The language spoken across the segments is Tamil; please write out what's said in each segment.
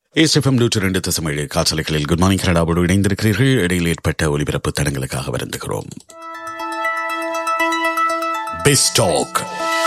ஏஸ்எஃப்எம் நூற்றி ரெண்டு தசமேழு காற்றலைகளில் குட் மார்னிங் கனடாவோடு இணைந்திருக்கிறீர்கள் இடையில் ஏற்பட்ட ஒலிபரப்பு தடங்களுக்காக வருந்துகிறோம் பெஸ்டாக்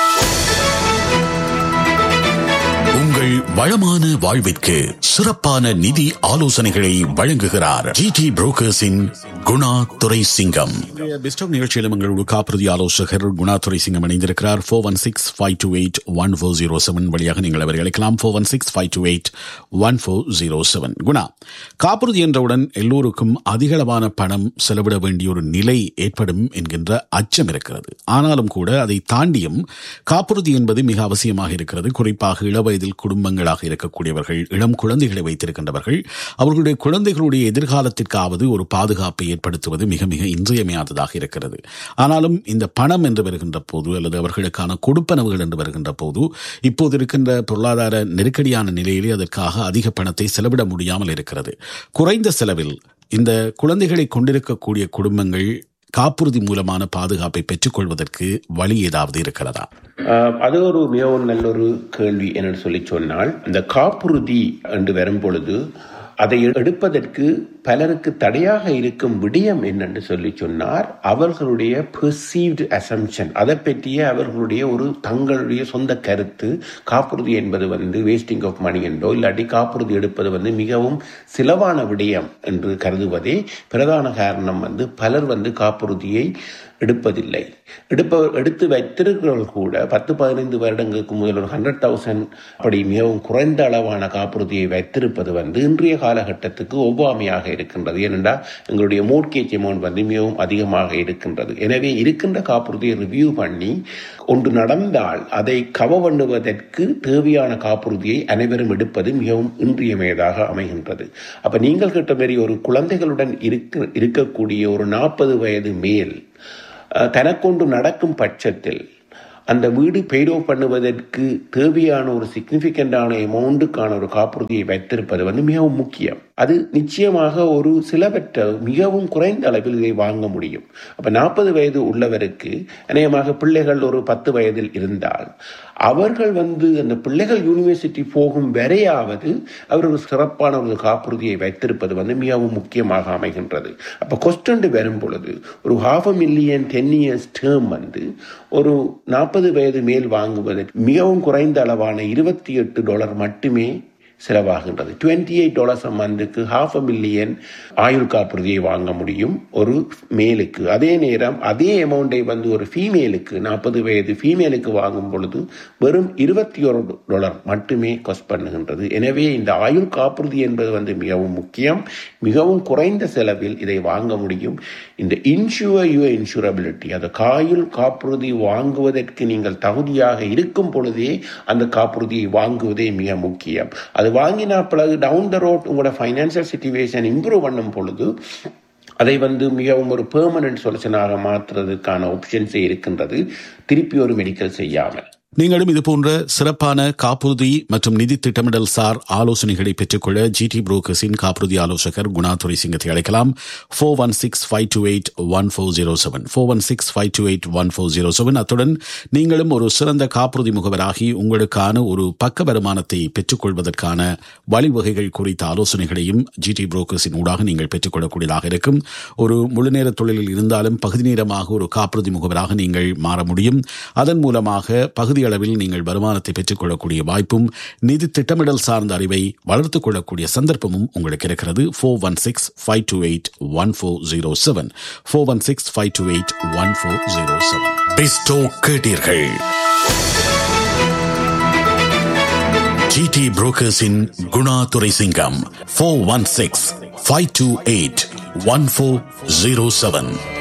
உங்கள் வளமான வாழ்விற்கு சிறப்பான நிதி ஆலோசனைகளை வழங்குகிறார் ஜிடி புரோக்கர்ஸின் குணா துரை சிங்கம் பெஸ்டாக் நிகழ்ச்சியிலும் எங்களோட காப்புறுதி ஆலோசகர் குணா துரை சிங்கம் இணைந்திருக்கிறார் four one six five two eight one four zero seven வழியாக நீங்கள் அவரை அழைக்கலாம் four one six five two eight one four zero seven Guna காப்புறுதி என்றவுடன் எல்லோருக்கும் அதிகளவான பணம் செலவிட வேண்டிய ஒரு நிலை ஏற்படும் என்கின்ற அச்சம் இருக்கிறது ஆனாலும் கூட அதை தாண்டியும் காப்புறுதி என்பது மிக அவசியமாக இருக்கிறது குறிப்பாக இளவயதில் குடும்பங்களாக இருக்கக்கூடியவர்கள் இளம் குழந்தைகளை வைத்திருக்கின்றவர்கள் அவர்களுடைய குழந்தைகளுடைய எதிர்காலத்திற்காவது ஒரு பாதுகாப்பை ஏற்படுத்துவது மிக மிக இன்றியமையாததாக இருக்கிறது ஆனாலும் இந்த பணம் என்று வருகின்ற போது அல்லது அவர்களுக்கான கொடுப்பனவுகள் என்று வருகின்ற போது இப்போது இருக்கின்ற பொருளாதார நெருக்கடியான நிலையிலே அதற்காக அதிக பணத்தை செலவிட முடியாமல் இருக்கிறது குறைந்த செலவில் இந்த குழந்தைகளை கொண்டிருக்கக்கூடிய குடும்பங்கள் காப்புறுதி மூலமான பாதுகாப்பை பெற்றுக்கொள்வதற்கு வழி ஏதாவது இருக்கிறதா ஆஹ் அது ஒரு மிகவும் நல்ல ஒரு கேள்வி என்னன்னு சொல்லி சொன்னால் இந்த காப்புறுதி என்று வரும் பொழுது அதை எடுப்பதற்கு பலருக்கு தடையாக இருக்கும் விடயம் என்னன்னு சொல்லி சொன்னார் அவர்களுடைய பெர்சீவ்டு அசம்ஷன் அதை பற்றிய அவர்களுடைய ஒரு தங்களுடைய சொந்த கருத்து காப்புறுதி என்பது வந்து வேஸ்டிங் ஆஃப் மணி என்றோ இல்லாட்டி காப்புறுதி எடுப்பது வந்து மிகவும் சிலவான விடயம் என்று கருதுவதே பிரதான காரணம் வந்து பலர் வந்து காப்புறுதியை எடுப்பதில்லை எடுப்ப எடுத்து வைத்திருக்கிறவர்கள் கூட பத்து பதினைந்து வருடங்களுக்கு முதல் ஒரு ஹண்ட்ரட் தௌசண்ட் அப்படி மிகவும் குறைந்த அளவான காப்புறுதியை வைத்திருப்பது வந்து இன்றைய காலகட்டத்துக்கு ஒவ்வாமையாக இருக்கின்றது ஏனென்றால் எங்களுடைய மோட்கேஜ் அமௌண்ட் வந்து மிகவும் அதிகமாக இருக்கின்றது எனவே இருக்கின்ற காப்புறுதியை ரிவ்யூ பண்ணி ஒன்று நடந்தால் அதை கவ பண்ணுவதற்கு தேவையான காப்புறுதியை அனைவரும் எடுப்பது மிகவும் இன்றியமையதாக அமைகின்றது அப்ப நீங்கள் கேட்ட மாரி ஒரு குழந்தைகளுடன் இருக்க இருக்கக்கூடிய ஒரு நாற்பது வயது மேல் தனக்கொண்டு நடக்கும் பட்சத்தில் அந்த வீடு பெய்டோ பண்ணுவதற்கு தேவையான ஒரு சிக்னிஃபிகண்டான அமௌண்ட்டுக்கான ஒரு காப்புறுதியை வைத்திருப்பது வந்து மிகவும் முக்கியம் அது நிச்சயமாக ஒரு சிலவற்ற மிகவும் குறைந்த அளவில் இதை வாங்க முடியும் அப்ப நாற்பது வயது உள்ளவருக்கு அநேகமாக பிள்ளைகள் ஒரு பத்து வயதில் இருந்தால் அவர்கள் வந்து அந்த பிள்ளைகள் யூனிவர்சிட்டி போகும் வரையாவது அவர் ஒரு சிறப்பான ஒரு காப்புறுதியை வைத்திருப்பது வந்து மிகவும் முக்கியமாக அமைகின்றது அப்ப கொஸ்டன் வரும் பொழுது ஒரு half a million ten years term வந்து ஒரு நாற்பது வயது மேல் வாங்குவதற்கு மிகவும் குறைந்த அளவான இருபத்தி எட்டு டாலர் மட்டுமே செலவாகின்றது டுவெண்ட்டி எயிட் டாலர்ஸ் மந்த்துக்கு ஹாஃப் அ மில்லியன் ஆயுள் காப்புறுதியை வாங்க முடியும் ஒரு மேலுக்கு அதே நேரம் அதே அமௌண்டை வந்து ஒரு ஃபீமேலுக்கு நாற்பது வயது ஃபீமேலுக்கு வாங்கும் பொழுது வெறும் இருபத்தி ஒரு டாலர் மட்டுமே காஸ்ட் பண்ணுகின்றது எனவே இந்த ஆயுள் காப்புறுதி என்பது வந்து மிகவும் முக்கியம் மிகவும் குறைந்த செலவில் இதை வாங்க முடியும் இந்த இன்சூர் யுவர் இன்சூரபிலிட்டி அந்த காயுள் காப்புறுதி வாங்குவதற்கு நீங்கள் தகுதியாக இருக்கும் பொழுதே அந்த காப்புறுதியை வாங்குவதே மிக முக்கியம் அது வாங்கினா பிறகு டவுன் த ரோட் உங்களோட ஃபைனான்சியல் சுச்சுவேஷன் இம்ப்ரூவ் பண்ணும் பொழுது அதை வந்து மிகவும் ஒரு பெர்மனன்ட் சொல்யூஷனாக மாற்றுறதுக்கான ஆப்ஷன்ஸே இருக்கின்றது திருப்பி ஒரு மெடிக்கல் செய்யாமல் நீங்களும் இதுபோன்ற சிறப்பான காப்புறுதி மற்றும் நிதி திட்டமிடல் சார் ஆலோசனைகளை பெற்றுக்கொள்ள ஜிடி புரோக்கர்ஸின் காப்புறுதி ஆலோசகர் குணாதுரை சிங்கத்தை அழைக்கலாம் four one six five two eight one four zero seven four one six five two eight one four zero seven அத்துடன் நீங்களும் ஒரு சிறந்த காப்புறுதி முகவராகி உங்களுக்கான ஒரு பக்க வருமானத்தை பெற்றுக்கொள்வதற்கான வழிவகைகள் குறித்த ஆலோசனைகளையும் ஜிடி புரோக்கர்ஸின் ஊடாக நீங்கள் பெற்றுக்கொள்ளக்கூடியதாக இருக்கும் ஒரு முழுநேர தொழிலில் இருந்தாலும் பகுதி நேரமாக ஒரு காப்புறுதி முகவராக நீங்கள் மாற முடியும் அதன் மூலமாக பகுதி அளவில் நீங்கள் வருமானத்தை பெற்றுக்கொள்ளக்கூடிய வாய்ப்பும் நிதி திட்டமிடல் சார்ந்த அறிவை வளர்த்துக் கொள்ளக்கூடிய சந்தர்ப்பமும் உங்களுக்கு இருக்கிறது four one six five two eight one four zero seven four one six five two eight one four zero seven பெஸ்டோ கேட்டீர்கள் ஜிடி புரோக்கர்ஸின் Guna Durai Singam four one six five two eight one four zero seven